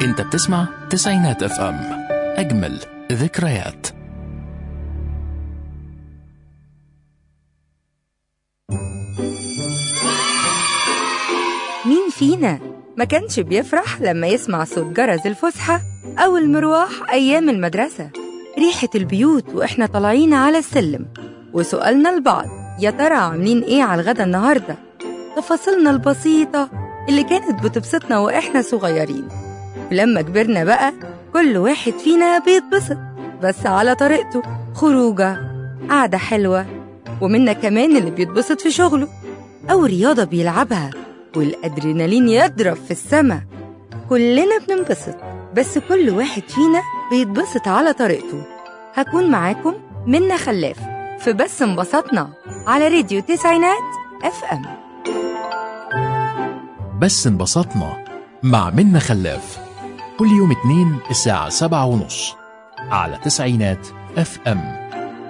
انت بتسمع تسعينات اف ام اجمل ذكريات مين فينا ما كانش بيفرح لما يسمع صوت جرس الفسحة أو المروح أيام المدرسة ريحة البيوت وإحنا طالعين على السلم وسؤالنا لبعض يا ترى عاملين إيه على الغدا النهاردة تفاصيلنا البسيطة اللي كانت بتبسطنا وإحنا صغيرين ولما كبرنا بقى كل واحد فينا بيتبسط بس على طريقته خروجة قعدة حلوة ومنا كمان اللي بيتبسط في شغله أو رياضة بيلعبها والأدرينالين يضرب في السما كلنا بننبسط بس كل واحد فينا بيتبسط على طريقته هكون معاكم منا خلاف في بس انبسطنا على راديو تسعينات اف ام بس انبسطنا مع منا خلاف كل يوم اتنين الساعة سبعة ونص على تسعينات اف ام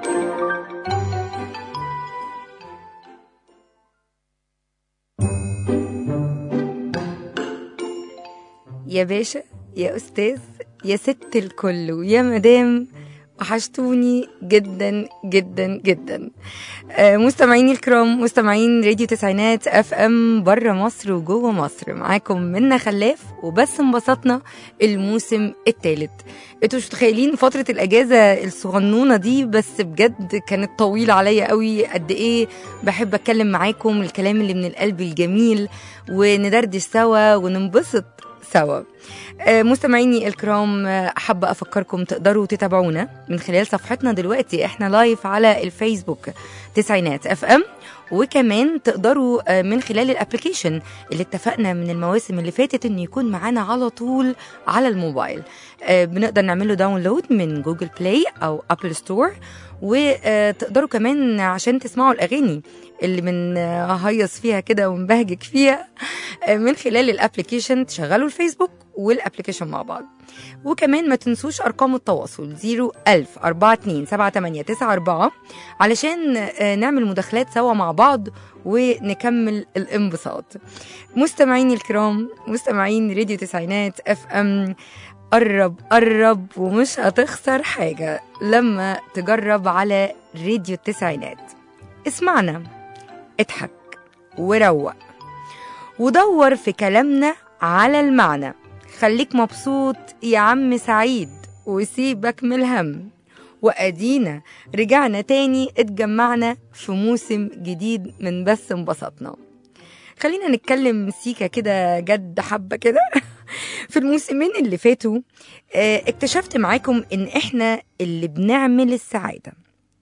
يا باشا يا أستاذ يا ست الكل ويا مدام وحشتوني جدا جدا جدا آه، مستمعيني الكرام مستمعين راديو تسعينات اف ام بره مصر وجوه مصر معاكم منا خلاف وبس انبسطنا الموسم الثالث انتوا مش متخيلين فتره الاجازه الصغنونه دي بس بجد كانت طويله عليا قوي قد ايه بحب اتكلم معاكم الكلام اللي من القلب الجميل وندردش سوا وننبسط سوا آه، مستمعيني الكرام آه، حابة أفكركم تقدروا تتابعونا من خلال صفحتنا دلوقتي احنا لايف على الفيسبوك تسعينات اف ام وكمان تقدروا آه، من خلال الابلكيشن اللي اتفقنا من المواسم اللي فاتت انه يكون معانا على طول على الموبايل آه، بنقدر نعمله داونلود من جوجل بلاي او ابل ستور وتقدروا كمان عشان تسمعوا الاغاني اللي بنهيص فيها كده ونبهجك فيها آه، من خلال الابلكيشن تشغلوا الفيسبوك والابلكيشن مع بعض وكمان ما تنسوش ارقام التواصل 01000 42 7894 علشان آه، نعمل مداخلات سوا مع بعض ونكمل الانبساط مستمعيني الكرام مستمعين راديو تسعينات اف ام قرب قرب ومش هتخسر حاجة لما تجرب على راديو التسعينات اسمعنا اضحك وروق ودور في كلامنا على المعنى خليك مبسوط يا عم سعيد وسيبك من الهم وأدينا رجعنا تاني اتجمعنا في موسم جديد من بس انبسطنا خلينا نتكلم سيكا كده جد حبة كده في الموسمين اللي فاتوا آه، اكتشفت معاكم ان احنا اللي بنعمل السعادة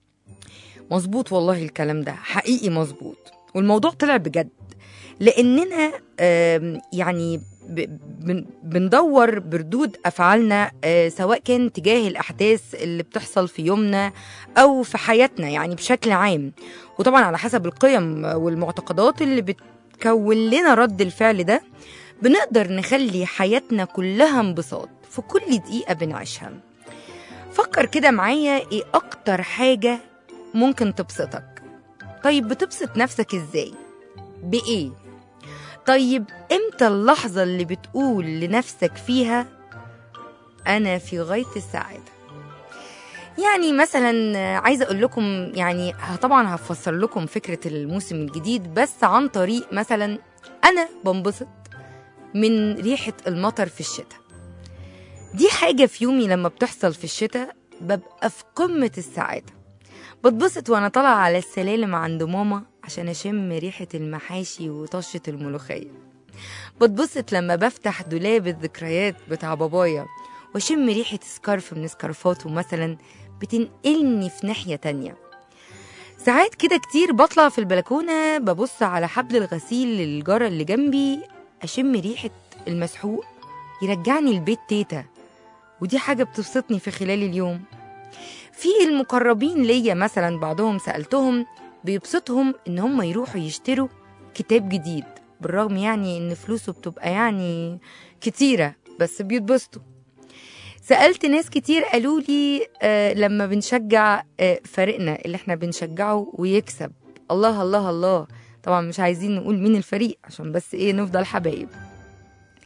مظبوط والله الكلام ده حقيقي مظبوط والموضوع طلع بجد لاننا آم، يعني ب- بن- بندور بردود افعالنا آه، سواء كان تجاه الاحداث اللي بتحصل في يومنا او في حياتنا يعني بشكل عام وطبعا على حسب القيم والمعتقدات اللي بتكون لنا رد الفعل ده بنقدر نخلي حياتنا كلها انبساط في كل دقيقة بنعيشها فكر كده معايا ايه اكتر حاجة ممكن تبسطك طيب بتبسط نفسك ازاي بايه طيب امتى اللحظة اللي بتقول لنفسك فيها انا في غاية السعادة يعني مثلا عايزه اقول لكم يعني ه- طبعا هفسر لكم فكره الموسم الجديد بس عن طريق مثلا انا بنبسط من ريحه المطر في الشتاء دي حاجه في يومي لما بتحصل في الشتاء ببقى في قمه السعاده بتبسط وانا طالعه على السلالم عند ماما عشان اشم ريحه المحاشي وطشه الملوخيه بتبسط لما بفتح دولاب الذكريات بتاع بابايا واشم ريحه سكارف من سكارفاته مثلا بتنقلني في ناحيه تانية ساعات كده كتير بطلع في البلكونه ببص على حبل الغسيل للجاره اللي جنبي اشم ريحه المسحوق يرجعني البيت تيتا ودي حاجه بتبسطني في خلال اليوم في المقربين ليا مثلا بعضهم سالتهم بيبسطهم ان هم يروحوا يشتروا كتاب جديد بالرغم يعني ان فلوسه بتبقى يعني كتيره بس بيتبسطوا سألت ناس كتير قالوا لي آه لما بنشجع آه فريقنا اللي احنا بنشجعه ويكسب الله الله الله طبعا مش عايزين نقول مين الفريق عشان بس ايه نفضل حبايب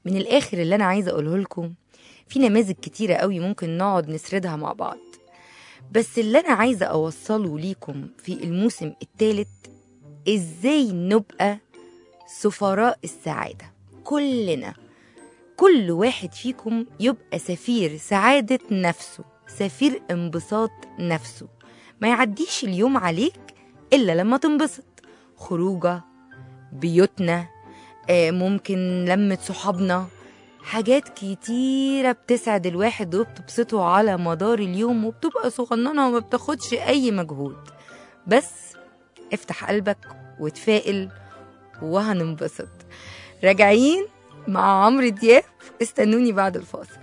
من الاخر اللي انا عايزه اقوله لكم في نماذج كتيره قوي ممكن نقعد نسردها مع بعض بس اللي انا عايزه اوصله ليكم في الموسم الثالث ازاي نبقى سفراء السعاده كلنا كل واحد فيكم يبقى سفير سعاده نفسه سفير انبساط نفسه ما يعديش اليوم عليك الا لما تنبسط خروجه بيوتنا آه، ممكن لمة صحابنا حاجات كتيرة بتسعد الواحد وبتبسطه على مدار اليوم وبتبقى صغننة وما بتاخدش أي مجهود بس افتح قلبك وتفائل وهننبسط راجعين مع عمرو دياب استنوني بعد الفاصل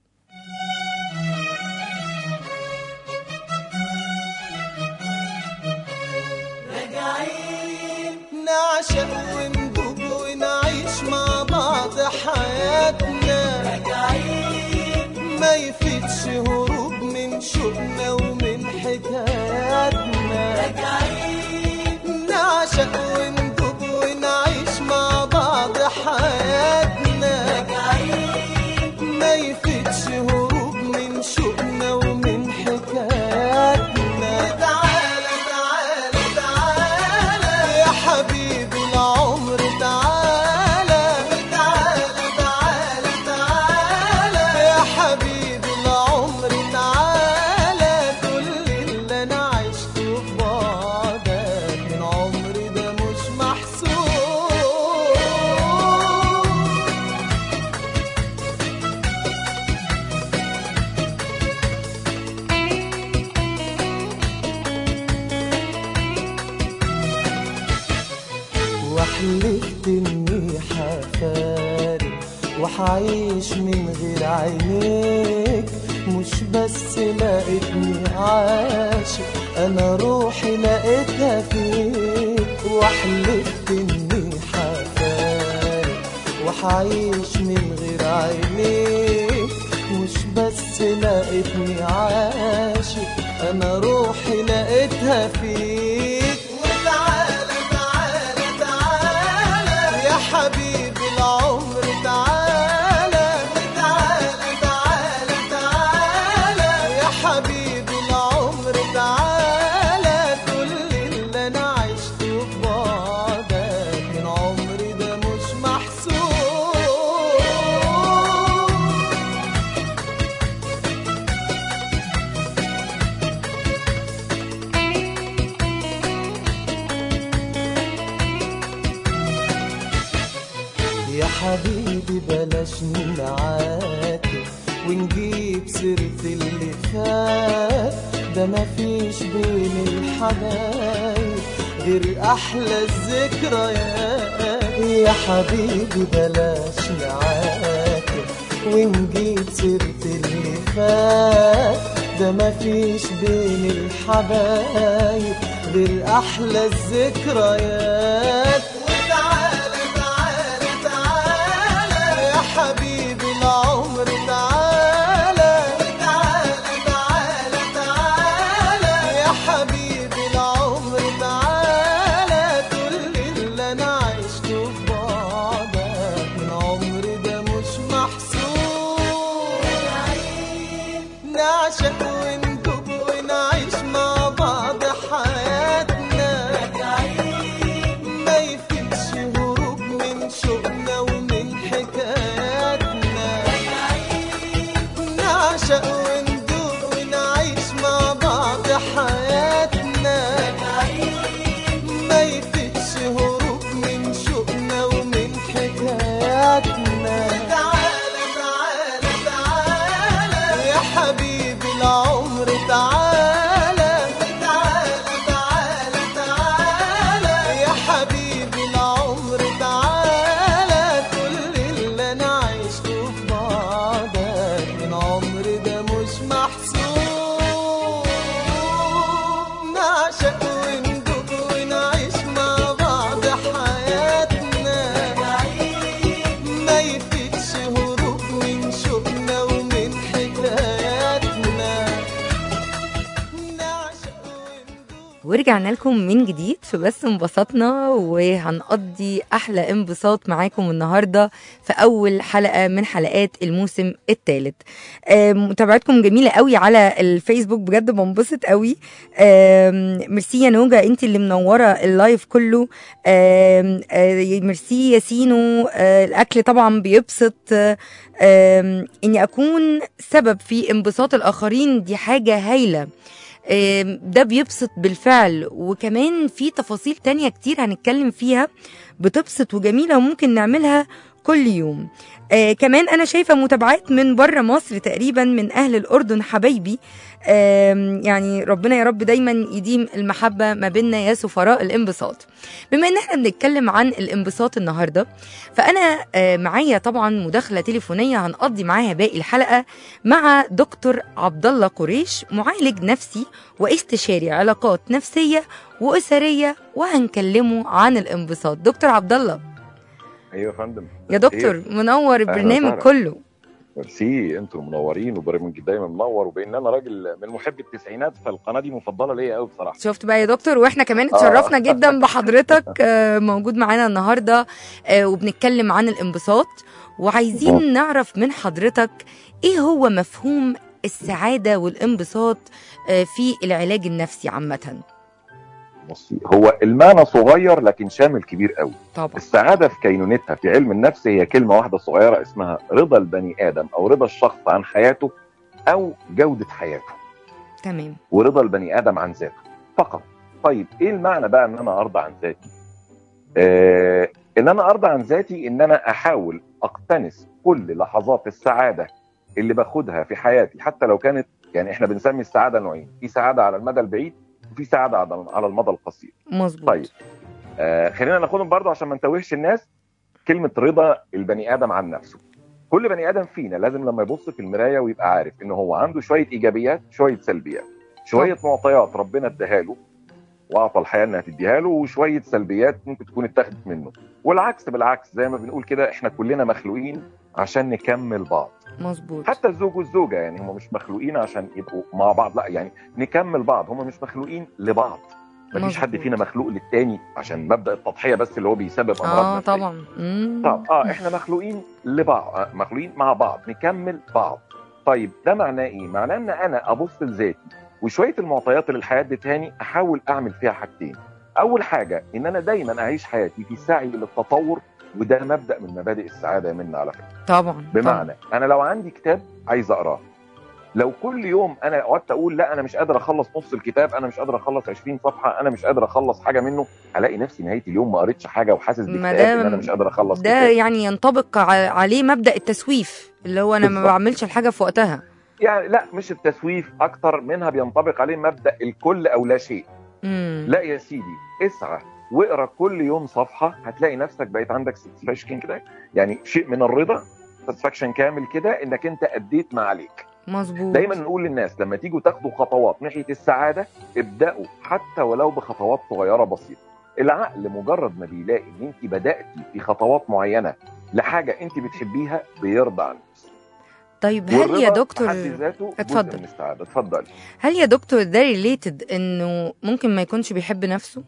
نعشق وندوب ونعيش مع بعض حياتنا ما يفيدش هروب من شوقنا ومن حكاياتنا نعشق وندوب ونعيش مع بعض حياتنا ما يفيدش هروب من شوقنا ومن حكاياتنا تعالى تعالى تعالى يا حبيبي العمر تعالى تعالى تعالى تعالى يا حبيبي العمر تعالى كل اللي انا عشته في بعدك من عمري ده مش محسوب وحلفت اني حفارق وحعيش من غير عينيك مش بس لقيتني عاشق انا روحي لقيتها فيك وحلفت اني حفارق وحعيش من غير عينيك مش بس لقيتني عاشق انا روحي لقيتها فيك وتعالى تعالى تعالى يا حبيبي العمر تعالى تعالى تعالى تعالى يا حبيبي العمر تعالى كل اللي انا عشته في بعدك من عمري ده مش محسوب يا حبيبي بلاش نعاتب ونجيب سيرة اللي فات ده مفيش بين الحبايب غير أحلى الذكريات يا حبيبي بلاش نعاتب ونجيب سيرة اللي فات ده مفيش بين الحبايب غير أحلى الذكريات وتعالى تعالى تعالى يا حبيبي العمر تعالى تعالى تعالى تعالى يا حبيبي العمر تعالى كل اللي انا عشته في بعدك من عمري ده مش محسوب نعشق وندوب ونعيش مع بعض حياتنا ما يف ورجعنا لكم من جديد في بس انبسطنا وهنقضي احلى انبساط معاكم النهارده في اول حلقه من حلقات الموسم الثالث متابعتكم جميله قوي على الفيسبوك بجد بنبسط قوي آم، ميرسي يا نوجا انت اللي منوره اللايف كله آم، آه، ميرسي يا سينو آه، الاكل طبعا بيبسط آه، آم، اني اكون سبب في انبساط الاخرين دي حاجه هايله آم، ده بيبسط بالفعل وكمان في تفاصيل تانية كتير هنتكلم فيها بتبسط وجميلة وممكن نعملها كل يوم آه كمان انا شايفه متابعات من بره مصر تقريبا من اهل الاردن حبايبي آم، يعني ربنا يا رب دايما يديم المحبه ما بيننا يا سفراء الانبساط بما ان احنا بنتكلم عن الانبساط النهارده فانا آه، معايا طبعا مداخله تليفونيه هنقضي معاها باقي الحلقه مع دكتور عبد الله قريش معالج نفسي واستشاري علاقات نفسيه واسريه وهنكلمه عن الانبساط دكتور عبد الله ايوه يا فندم يا دكتور منور البرنامج وسهلا. كله ميرسي انتوا منورين وبرنامج دايما منور وبان انا راجل من محبي التسعينات فالقناه دي مفضله ليا قوي بصراحه شفت بقى يا دكتور واحنا كمان آه. اتشرفنا جدا بحضرتك آه، موجود معانا النهارده آه، وبنتكلم عن الانبساط وعايزين بالظبط. نعرف من حضرتك ايه هو مفهوم السعاده والانبساط آه، في العلاج النفسي عامه بصي هو المعنى صغير لكن شامل كبير قوي طبعا السعاده في كينونتها في علم النفس هي كلمه واحده صغيره اسمها رضا البني ادم او رضا الشخص عن حياته او جوده حياته تمام ورضا البني ادم عن ذاته فقط طيب ايه المعنى بقى ان انا ارضى عن ذاتي آه ان انا ارضى عن ذاتي ان انا احاول اقتنس كل لحظات السعاده اللي باخدها في حياتي حتى لو كانت يعني احنا بنسمي السعاده نوعين في سعاده على المدى البعيد وفي سعاده على على المدى القصير مظبوط طيب آه خلينا ناخدهم برضو عشان ما نتوهش الناس كلمه رضا البني ادم عن نفسه كل بني ادم فينا لازم لما يبص في المرايه ويبقى عارف ان هو عنده شويه ايجابيات شويه سلبيات شويه معطيات ربنا اداها له واعطى الحياه انها تديها له وشويه سلبيات ممكن تكون اتاخدت منه والعكس بالعكس زي ما بنقول كده احنا كلنا مخلوقين عشان نكمل بعض مظبوط حتى الزوج والزوجه يعني هم مش مخلوقين عشان يبقوا مع بعض لا يعني نكمل بعض هم مش مخلوقين لبعض مفيش حد مظبوط. فينا مخلوق للتاني عشان مبدا التضحيه بس اللي هو بيسبب امراض اه نفسية. طبعا مم. طب اه احنا مخلوقين لبعض آه، مخلوقين مع بعض نكمل بعض طيب ده معناه ايه معناه ان انا ابص لذاتي وشويه المعطيات اللي الحياه ادتهاني احاول اعمل فيها حاجتين اول حاجه ان انا دايما اعيش حياتي في سعي للتطور وده مبدا من مبادئ السعاده يا منى على فكره طبعا طبعا. بمعنى انا لو عندي كتاب عايز اقراه لو كل يوم انا قعدت اقول لا انا مش قادر اخلص نص الكتاب انا مش قادر اخلص 20 صفحه انا مش قادر اخلص حاجه منه هلاقي نفسي نهايه اليوم ما قريتش حاجه وحاسس ما باكتئاب ده- ان انا مش قادر اخلص ده كتاب. يعني ينطبق ع- عليه مبدا التسويف اللي هو انا ما بالظبط. بعملش الحاجه في وقتها يعني لا مش التسويف اكتر منها بينطبق عليه مبدا الكل او لا شيء مم. لا يا سيدي اسعى واقرا كل يوم صفحه هتلاقي نفسك بقيت عندك ساتسفاكشن كده يعني شيء من الرضا ساتسفاكشن كامل كده انك انت اديت ما عليك مظبوط دايما نقول للناس لما تيجوا تاخدوا خطوات ناحيه السعاده ابداوا حتى ولو بخطوات صغيره بسيطه العقل مجرد ما بيلاقي ان انت بداتي في خطوات معينه لحاجه انت بتحبيها بيرضى عنك طيب هل يا والرضا في دكتور حد ذاته جزء اتفضل. من السعاده اتفضل هل يا دكتور ده ريليتد انه ممكن ما يكونش بيحب نفسه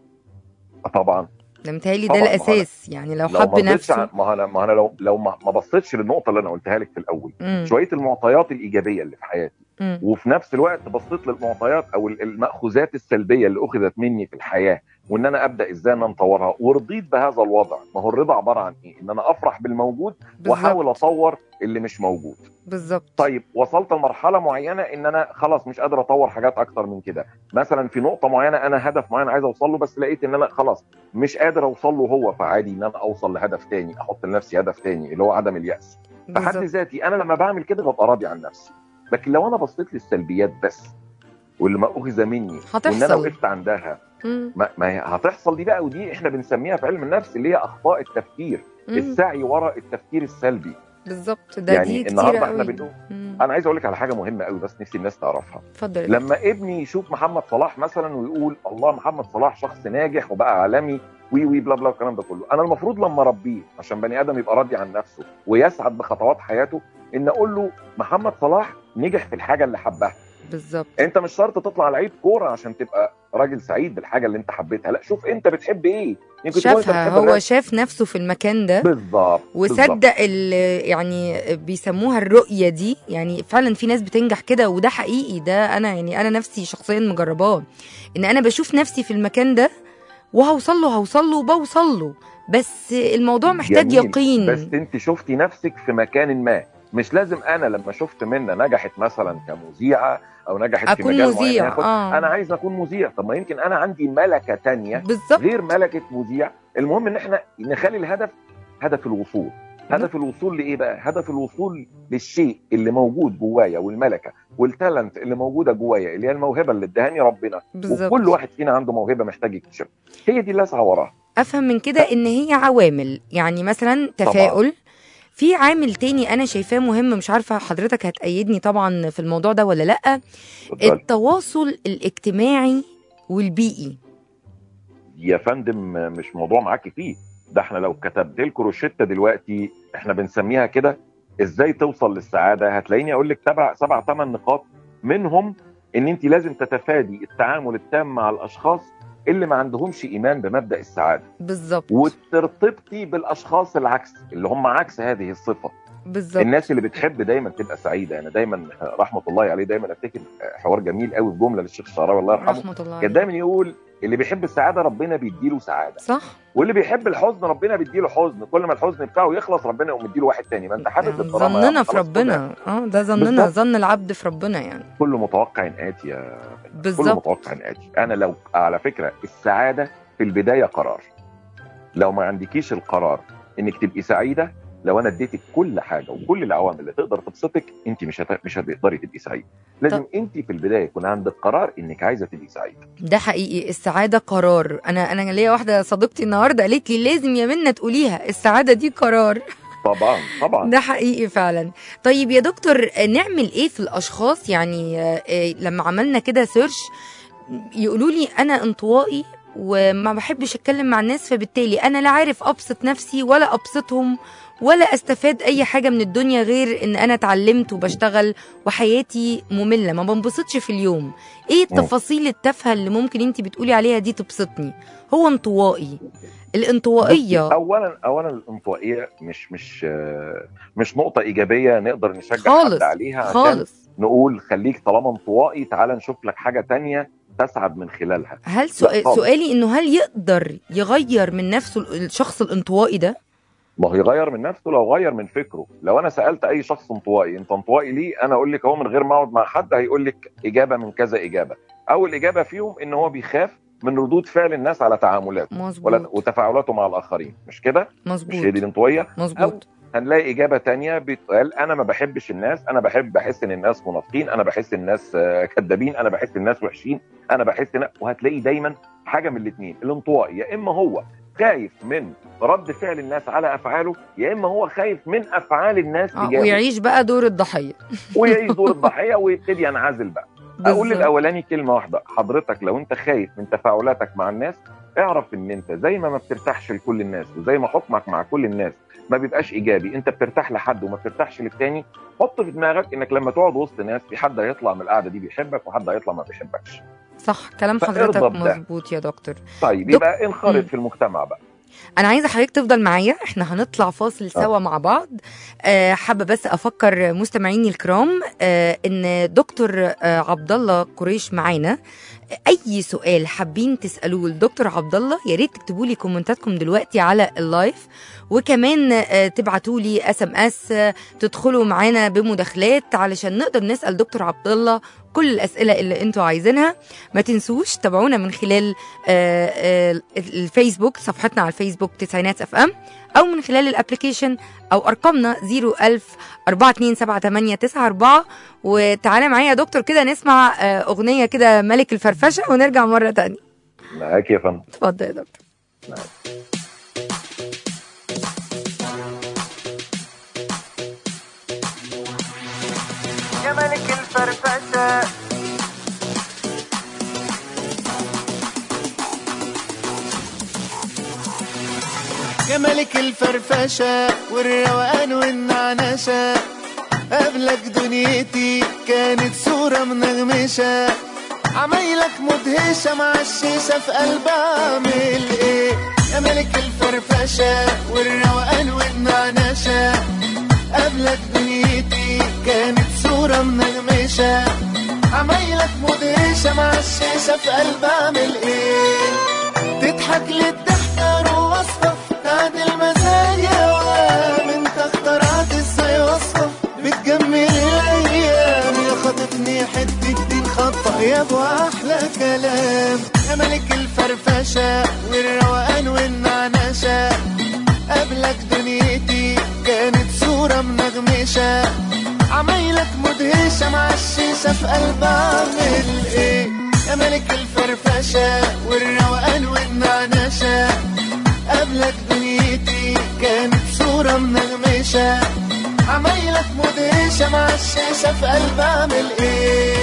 طبعا ده متهيألي ده طبعاً، ما هو الاساس يعني لو لو حب ما رضيتش نفسه عن- ما انا ما انا لو لو ما ما بصيتش للنقطه اللي انا قلتها لك في الاول مم. شويه المعطيات الايجابيه اللي في حياتي مم. وفي نفس الوقت بصيت للمعطيات او المأخوذات السلبيه اللي اخذت مني في الحياه وان انا ابدا ازاي ان أنا اطورها ورضيت بهذا الوضع ما هو الرضا عباره عن ايه ان انا افرح بالموجود واحاول بالظبط اطور اللي مش موجود بالظبط طيب وصلت لمرحله معينه ان انا خلاص مش قادر اطور حاجات اكتر من كده مثلا في نقطه معينه انا هدف معين عايز اوصل له بس لقيت ان انا خلاص مش قادر اوصل له هو فعادي ان انا اوصل لهدف تاني احط لنفسي هدف تاني اللي هو عدم الياس في حد بالظبط ذاتي انا لما بعمل كده ببقى راضي عن نفسي لكن لو انا بصيت للسلبيات بس واللي ما اخذ مني وان انا هتحصل وقفت عندها مم. ما, ما هي هتحصل دي بقى ودي احنا بنسميها في علم النفس اللي هي اخطاء التفكير مم. السعي وراء التفكير السلبي بالظبط ده يعني دي النهارده كتير احنا قوي بنقول مم. انا عايز اقول لك على حاجه مهمه قوي بس نفسي الناس تعرفها اتفضل يا دكتور. لما ابني يشوف محمد صلاح مثلا ويقول الله محمد صلاح شخص ناجح وبقى عالمي وي وي بلا بلا الكلام ده كله انا المفروض لما اربيه عشان بني ادم يبقى راضي عن نفسه ويسعد بخطوات حياته ان اقول له محمد صلاح نجح في الحاجه اللي حبها بالظبط انت مش شرط تطلع لعيب كوره عشان تبقى راجل سعيد بالحاجه اللي انت حبيتها لا شوف انت بتحب ايه يمكن تكون انت شافها بتحب هو الرسم. شاف نفسه في المكان ده بالظبط بالظبط. وصدق ال يعني بيسموها الرؤية دي يعني فعلا في ناس بتنجح كده وده حقيقي ده انا يعني انا نفسي شخصيا مجرباه ان انا بشوف نفسي في المكان ده وهوصل له هوصل له وبوصل له بس الموضوع محتاج جميل. يقين بس انت شفتي نفسك في مكان ما مش لازم انا لما شفت منى نجحت مثلا كمذيعه او نجحت في اكون مجال معين مذيع ياخد اه انا عايز اكون مذيع طب ما يمكن انا عندي ملكه تانية بالظبط غير ملكه مذيع المهم ان احنا نخلي الهدف هدف الوصول هدف الوصول لايه بقى هدف الوصول للشيء اللي موجود جوايا والملكه والتالنت اللي موجوده جوايا اللي هي الموهبه اللي ادهاني ربنا بالظبط وكل واحد فينا عنده موهبه محتاج يكتشفها هي دي اللي اسعى وراها افهم من كده ان هي عوامل يعني مثلا تفاؤل في عامل تاني انا شايفاه مهم مش عارفه حضرتك هتأيدني طبعا في الموضوع ده ولا لا اتفضلي. التواصل الاجتماعي والبيئي يا فندم مش موضوع معاكي فيه ده احنا لو كتبت لكم روشته دلوقتي احنا بنسميها كده ازاي توصل للسعاده هتلاقيني اقول لك سبع سبع ثمان نقاط منهم ان انت لازم تتفادي التعامل التام مع الاشخاص اللي ما عندهمش ايمان بمبدا السعاده بالظبط وترتبطي بالاشخاص العكس اللي هم عكس هذه الصفه بالظبط الناس اللي بتحب دايما تبقى سعيده انا دايما رحمه الله عليه دايما افتكر حوار جميل قوي في جمله للشيخ الشعراوي الله يرحمه رحمه الله كان عليه. دايما يقول اللي بيحب السعاده ربنا بيديله سعاده صح واللي بيحب الحزن ربنا بيديله حزن كل ما الحزن بتاعه يخلص ربنا يقوم مديله واحد تاني ما انت حابب الدراما ظننا يا في خلاص ربنا اه ده ظننا بالظبط. ظن العبد في ربنا يعني كل متوقع آتي يا كل بالظبط متوقع آتي انا لو على فكره السعاده في البدايه قرار لو ما عندكيش القرار انك تبقي سعيده لو انا اديتك كل حاجه وكل العوامل اللي تقدر تبسطك انت مش هت... مش هتقدري تبقي سعيده لازم انت في البدايه يكون عندك قرار انك عايزه تبقي سعيده ده حقيقي السعاده قرار انا انا ليا واحده صديقتي النهارده قالت لي لازم يا منى تقوليها السعاده دي قرار طبعا طبعا ده حقيقي فعلا طيب يا دكتور آه، نعمل ايه في الاشخاص يعني آه، آه، لما عملنا كده سيرش يقولوا لي انا انطوائي وما بحبش اتكلم مع الناس فبالتالي انا لا عارف ابسط نفسي ولا ابسطهم ولا استفاد اي حاجه من الدنيا غير ان انا اتعلمت وبشتغل وحياتي ممله ما بنبسطش في اليوم ايه التفاصيل التافهه اللي ممكن انت بتقولي عليها دي تبسطني هو انطوائي الانطوائيه اولا اولا الانطوائيه مش مش آه، مش نقطه ايجابيه نقدر نشجع خالص، حد عليها عشان خالص نقول خليك طالما انطوائي تعال نشوف لك حاجه تانية تسعد من خلالها هل سؤال خالص. سؤالي انه هل يقدر يغير من نفسه الشخص الانطوائي ده ما هو يغير من نفسه لو غير من فكره لو انا سالت اي شخص انطوائي انت انطوائي ليه انا اقول لك اهو من غير ما اقعد مع حد هيقول لك اجابه من كذا اجابه اول اجابه فيهم ان هو بيخاف من ردود فعل الناس على تعاملاته ولا مظبوط وتفاعلاته مع الاخرين مش كده مش هي دي مظبوط الانطوائيه مظبوط هنلاقي اجابه تانية بتقال انا ما بحبش الناس انا بحب بحس ان الناس منافقين انا بحس الناس آه، كذابين انا بحس الناس وحشين انا بحس إن... وهتلاقي دايما حاجه من الاثنين الانطوائي يا اما هو خايف من رد فعل الناس على افعاله يا اما هو خايف من افعال الناس آه، تجاهه ويعيش بقى دور الضحيه ويعيش دور الضحيه ويبتدي ينعزل بقى اقول بالظبط. للاولاني كلمه واحده حضرتك لو انت خايف من تفاعلاتك مع الناس اعرف ان انت زي ما ما بترتاحش لكل الناس وزي ما حكمك مع كل الناس ما بيبقاش ايجابي انت بترتاح لحد وما بترتاحش للتاني حط في دماغك انك لما تقعد وسط ناس في حد هيطلع من القعده دي بيحبك وحد هيطلع ما بيحبكش صح كلام فارضى حضرتك بده. مظبوط يا دكتور طيب دك- يبقى انخرط مم. في المجتمع بقى انا عايزه حضرتك تفضل معايا احنا هنطلع فاصل سوا مع بعض آه، حابه بس افكر مستمعيني الكرام آه، ان دكتور آه، عبد الله قريش معانا اي سؤال حابين تسالوه لدكتور عبد الله يا ريت تكتبوا لي كومنتاتكم دلوقتي على اللايف وكمان تبعتوا لي اس ام اس تدخلوا معانا بمداخلات علشان نقدر نسال دكتور عبد الله كل الاسئله اللي انتوا عايزينها ما تنسوش تابعونا من خلال آه، آه، الفيسبوك صفحتنا على الفيسبوك تسعينات اف ام او من خلال الابلكيشن او ارقامنا 01000 4278894 وتعالى معايا يا دكتور كده نسمع آه، اغنيه كده ملك الفرفشه ونرجع مره تانية معاك يا فندم اتفضل يا دكتور يا ملك الفرفشه يا ملك الفرفشه والروقان والنعنشه قبلك دنيتي كانت صورة منغمشة عمايلك مدهشة مع الشيشة في قلب أعمل إيه يا ملك الفرفشة والروقان والنعنشة قبلك دنيتي كانت صورة منغمشة عمايلك مدهشة مع الشيشة في قلب أعمل إيه تضحك للضحكة وصفة تعدل مزاج أوام انت اخترعت ازاي وصفة بتجمل الأيام يا خاطفني حتة دين خطة يا أبو أحلى كلام يا ملك الفرفشة والروقان والنعنشة قبلك دنيتي كانت صورة منغمشة عمايلك مدهشة مع الشيشة في قلب أعمل إيه يا ملك الفرفشة والروقان والنعنشة قبلك دنيتي كانت صورة منغمشة عمايلك مدهشة مع الشيشة في قلب أعمل إيه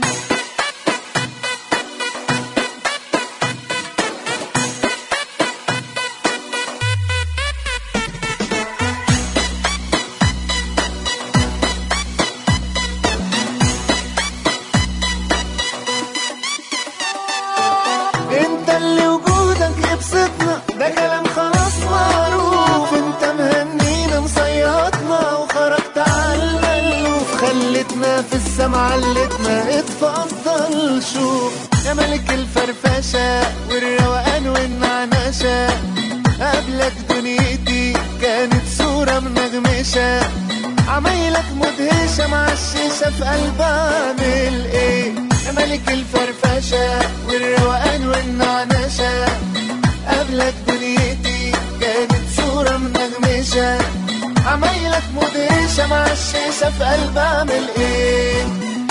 انت اللي وجودك يبسطنا ده كلام خلاص معروف انت مهنينا مصيطنا وخرجت على المألوف خلتنا في السما علتنا اتفضل شوف يا ملك الفرفشة والروقان والنعنشة قبلك دنيتي كانت صورة منغمشة عمايلك مدهشة مع الشيشة في قلب أعمل إيه يا ملك الفرفشة والروقان والنعنشة قبلك دنيتي كانت صورة منغمشة عمايلك مدهشة مع الشيشة في قلب أعمل إيه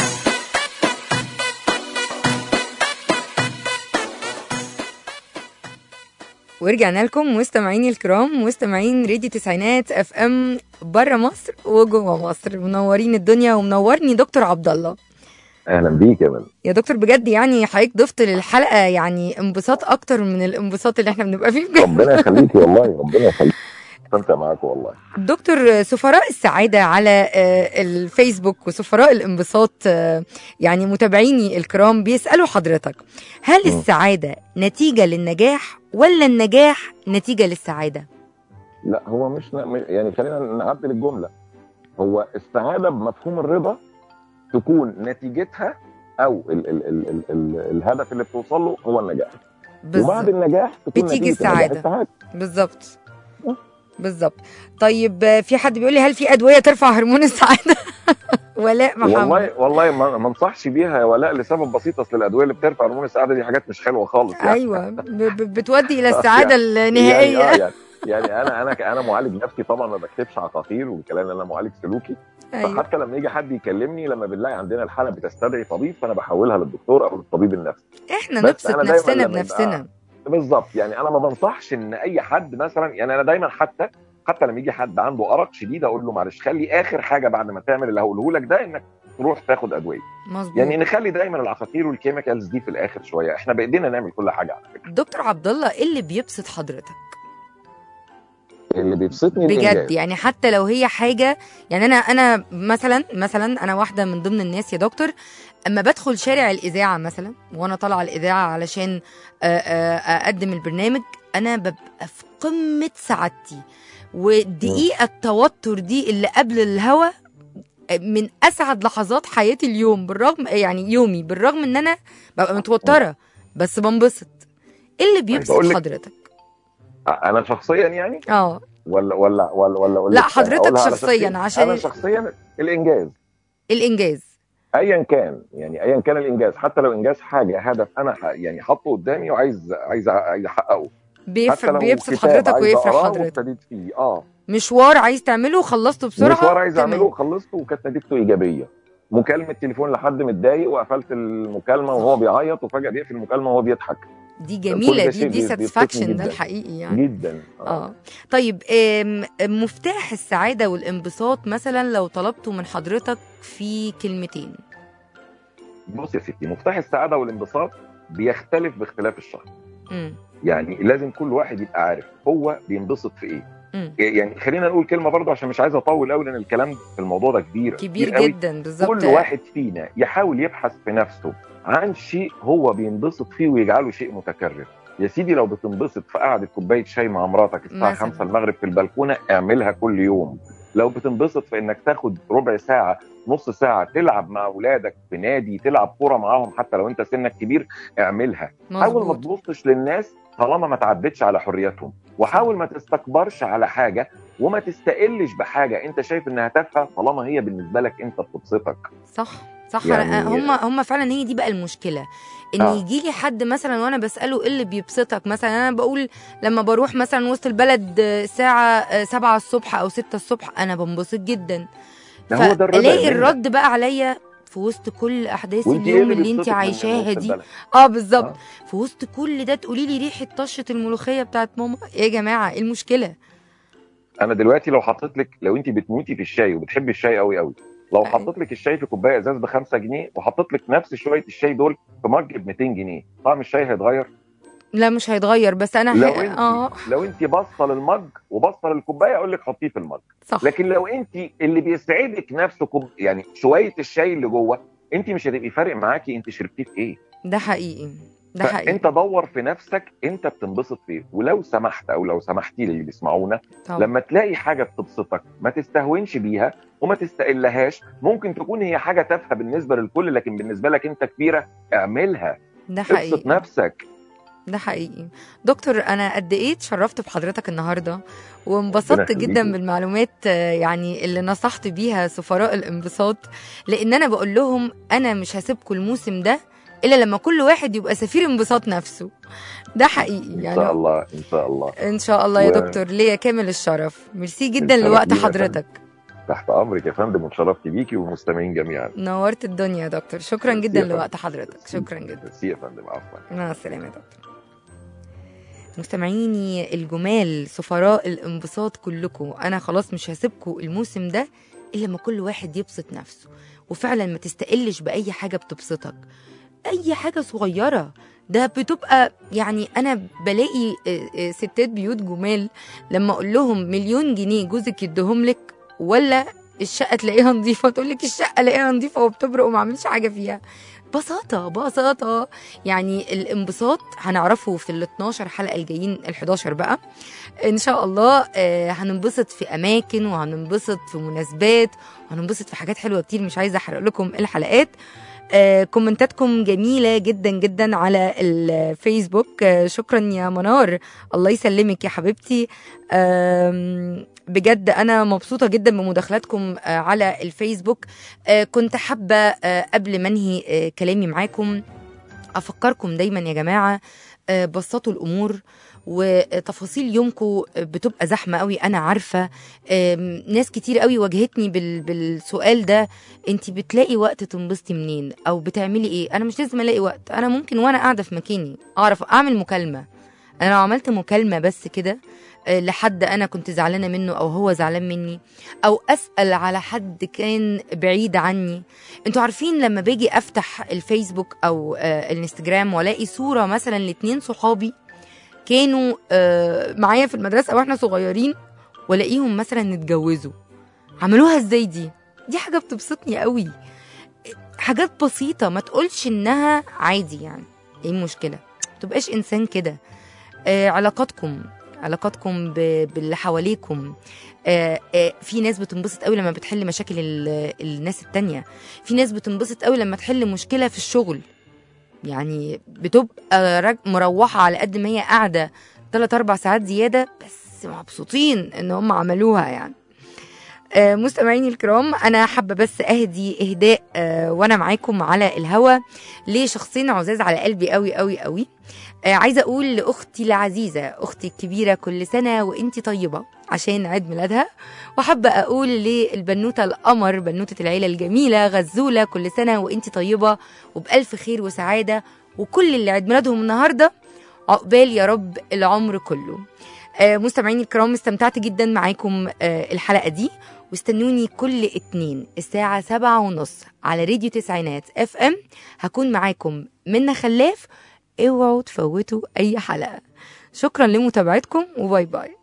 ورجعنا لكم مستمعيني الكرام مستمعين راديو تسعينات اف ام بره مصر وجوه مصر منورين الدنيا ومنورني دكتور عبد الله اهلا بيك يا من يا دكتور بجد يعني حضرتك ضفت للحلقه يعني انبساط اكتر من الانبساط اللي احنا بنبقى فيه بجد. ربنا يخليكي والله ربنا يخليك استمتع معاك والله دكتور سفراء السعادة على آه، الفيسبوك وسفراء الانبساط آه، يعني متابعيني الكرام بيسألوا حضرتك هل م. السعادة نتيجة للنجاح ولا النجاح نتيجة للسعادة؟ لا هو مش ن- يعني خلينا نعدل الجمله هو السعاده بمفهوم الرضا تكون نتيجتها او ال ال ال ال ال الهدف اللي بتوصل له هو النجاح وبعد بالظبط النجاح تكون بتيجي نتيجة النجاح السعادة. السعاده بالظبط بالظبط طيب آه، في حد بيقول لي هل في أدوية ترفع هرمون السعادة؟ ولاء محمد والله والله ما ما انصحش بيها يا ولاء لسبب بسيط اصل الادويه اللي بترفع هرمون السعاده دي حاجات مش حلوه خالص يعني ايوه ب- ب- بتودي الى السعاده يعني النهائيه آه يعني يعني انا انا انا معالج نفسي طبعا ما بكتبش عقاقير والكلام ده انا معالج سلوكي ايوه فحتى لما يجي حد يكلمني لما بنلاقي عندنا الحاله بتستدعي طبيب فانا بحولها للدكتور او للطبيب النفسي احنا بس نبسط أنا دايماً نفسنا لما بنفسنا بالظبط يعني انا ما بنصحش ان اي حد مثلا يعني انا دايما حتى حتى لما يجي حد عنده ارق شديد اقول له معلش خلي اخر حاجه بعد ما تعمل اللي هقوله لك ده انك تروح تاخد ادويه مظبوط يعني نخلي دايما العقاقير والكيميكالز دي في الاخر شويه احنا بايدينا نعمل كل حاجه على فكره دكتور عبد الله ايه اللي بيبسط حضرتك اللي بيبسطني بجد الإنجاز. يعني حتى لو هي حاجه يعني انا انا مثلا مثلا انا واحده من ضمن الناس يا دكتور اما بدخل شارع الاذاعه مثلا وانا طالعه الاذاعه علشان آه، آه، اقدم البرنامج انا ببقى في قمه سعادتي ودقيقه التوتر دي اللي قبل الهوا من اسعد لحظات حياتي اليوم بالرغم يعني يومي بالرغم ان انا ببقى متوتره بس بنبسط ايه اللي بيبسط بقول لك- حضرتك انا شخصيا يعني اه ولا ولا ولا ولا أقول لا، لك حضرتك أقولها على شخصياً شخصيتي؟ عشان- انا شخصيا الانجاز الانجاز ايا كان يعني ايا كان الانجاز حتى لو انجاز حاجه هدف انا ح- يعني حاطه قدامي وعايز عايز عايز احققه حتى بيفرق لو بيبسط كتاب حضرتك عايز ويفرح أقراه حضرتك وابتديت فيه اه مشوار عايز تعمله وخلصته بسرعه مشوار عايز تمام. اعمله وخلصته وكانت نتيجته ايجابيه مكالمه تليفون لحد متضايق وقفلت المكالمه وهو بيعيط وفجاه بيقفل المكالمه وهو بيضحك دي كل جميله ده دي شيء دي بي- ساتسفاكشن بيبسطني ده جداً. الحقيقي يعني جدا اه طيب آم، مفتاح السعاده والانبساط مثلا لو طلبته من حضرتك في كلمتين بص يا ستي مفتاح السعاده والانبساط بيختلف باختلاف الشخص مم. يعني لازم كل واحد يبقى عارف هو بينبسط في ايه مم. يعني خلينا نقول كلمه برضه عشان مش عايز اطول قوي لان الكلام في الموضوع ده كبير كبير قوي. جدا بالظبط كل واحد فينا يحاول يبحث في نفسه عن شيء هو بينبسط فيه ويجعله شيء متكرر يا سيدي لو بتنبسط في قعده كوبايه شاي مع مراتك الساعه مثلاً. 5 المغرب في البلكونه اعملها كل يوم لو بتنبسط في انك تاخد ربع ساعه نص ساعه تلعب مع اولادك في نادي تلعب كوره معاهم حتى لو انت سنك كبير اعملها حاول ما مظبوط تبصش للناس طالما ما تعدتش على حريتهم وحاول ما تستكبرش على حاجه وما تستقلش بحاجه انت شايف انها تافهه طالما هي بالنسبه لك انت بتبسطك صح صح يعني- يعني هم هم فعلا هي دي بقى المشكله ان آه. يجي لي حد مثلا وانا بساله ايه اللي بيبسطك مثلا انا بقول لما بروح مثلا وسط البلد آه، الساعه آه، 7 الصبح او 6 الصبح انا بنبسط جدا ده هو ده الرضا فالاقي منك. الرد بقى عليا في وسط كل احداث وانت ايه اليوم اللي اللي انت بيبسطك من عايشاها وسط دي البلد؟ اه بالظبط آه. في وسط كل ده تقولي لي ريحه طشه الملوخيه بتاعت ماما ايه يا جماعه ايه المشكله انا دلوقتي لو حطيت لك لو انت بتموتي في الشاي وبتحبي الشاي قوي قوي لو أيوة. حطيت لك الشاي في كوبايه ازاز ب 5 جنيه وحطيت لك نفس شويه الشاي دول في مج ب 200 جنيه طعم الشاي هيتغير لا مش هيتغير بس انا لو ه- انت اه لو انت باصه للمج وباصه للكوبايه اقول لك حطيه في المج صح لكن لو انت اللي بيسعدك نفسه كوب يعني شويه الشاي اللي جوه انت مش هتبقي فارق معاكي انت شربتيه في ايه ده حقيقي ده حقيقي فانت دور في نفسك انت بتنبسط فيه ولو سمحت او لو سمحتي للي بيسمعونا طبعا. لما تلاقي حاجه بتبسطك ما تستهونش بيها وما تستقلهاش ممكن تكون هي حاجه تافهه بالنسبه للكل لكن بالنسبه لك انت كبيره اعملها ده ابسط حقيقي نفسك ده حقيقي دكتور انا قد ايه اتشرفت بحضرتك النهارده وانبسطت ربنا جدا يخليكي. بالمعلومات آه، يعني اللي نصحت بيها سفراء الانبساط لان انا بقول لهم انا مش هسيبكم الموسم ده الا لما كل واحد يبقى سفير انبساط نفسه ده حقيقي ان يعني شاء الله ان شاء الله ان شاء الله يا و- دكتور ليا كامل الشرف ميرسي جدا الشرف لوقت لينا يا حضرتك تحت امرك يا فندم واتشرفت بيكي والمستمعين جميعا نورت الدنيا يا دكتور شكرا ميرسي جدا يا فندم. لوقت حضرتك شكرا جدا ميرسي يا فندم عفوا مع السلامة يا دكتور مستمعيني الجمال سفراء الانبساط كلكم انا خلاص مش هسيبكم الموسم ده الا لما كل واحد يبسط نفسه وفعلا ما تستقلش باي حاجه بتبسطك اي حاجه صغيره ده بتبقى يعني انا بلاقي آه، آه، ستات بيوت جمال لما اقول لهم مليون جنيه جوزك يديهم لك ولا الشقه تلاقيها نظيفه تقول لك الشقه الاقيها نظيفه وبتبرق وما عملش حاجه فيها بساطه بساطه يعني الانبساط هنعرفه في ال 12 حلقه الجايين ال 11 بقى ان شاء الله آه، هننبسط في اماكن وهننبسط في مناسبات وهننبسط في حاجات حلوه كتير مش عايزه احرق لكم الحلقات آه، كومنتاتكم جميلة جدا جدا على الفيسبوك آه، شكرا يا منار الله يسلمك يا حبيبتي آم، بجد أنا مبسوطة جدا بمداخلاتكم آه، على الفيسبوك آه، كنت حابة آه، قبل ما انهي آه، كلامي معاكم افكركم دايما يا جماعه آه، بسطوا الامور وتفاصيل يومكم بتبقى زحمه قوي انا عارفه آم، ناس كتير قوي واجهتني بال- بالسؤال ده انت بتلاقي وقت تنبسطي منين او بتعملي ايه انا مش لازم الاقي وقت انا ممكن وانا قاعده في مكاني اعرف اعمل مكالمه انا لو عملت مكالمه بس كده آه، لحد انا كنت زعلانه منه او هو زعلان مني او اسال على حد كان بعيد عني انتوا عارفين لما باجي افتح الفيسبوك او آه الانستجرام والاقي صوره مثلا لاتنين صحابي كانوا آه معايا في المدرسه واحنا صغيرين والاقيهم مثلا اتجوزوا عملوها ازاي دي دي حاجه بتبسطني قوي حاجات بسيطه ما تقولش انها عادي يعني ايه المشكله ما تبقاش انسان كده آه علاقاتكم علاقاتكم ب- باللي حواليكم آه، آه، في ناس بتنبسط قوي لما بتحل مشاكل ال- الناس التانية في ناس بتنبسط قوي لما تحل مشكلة في الشغل يعني بتبقى راج- مروحة على قد ما هي قاعدة 3 4 ساعات زيادة بس مبسوطين ان هم عملوها يعني آه، مستمعيني الكرام انا حابه بس اهدي اهداء آه، وانا معاكم على الهوا لشخصين عزاز على قلبي قوي قوي قوي آه، عايزه اقول لاختي العزيزه اختي الكبيره كل سنه وانتي طيبه عشان عيد ميلادها وحابه اقول للبنوته القمر بنوته العيله الجميله غزوله كل سنه وانتي طيبه وبالف خير وسعاده وكل اللي عيد ميلادهم النهارده عقبال يا رب العمر كله آه، مستمعيني الكرام استمتعت جدا معاكم آه، الحلقه دي واستنوني كل اتنين الساعة سبعة ونص على راديو تسعينات اف ام هكون معاكم منى خلاف اوعوا تفوتوا اي حلقة شكرا لمتابعتكم وباي باي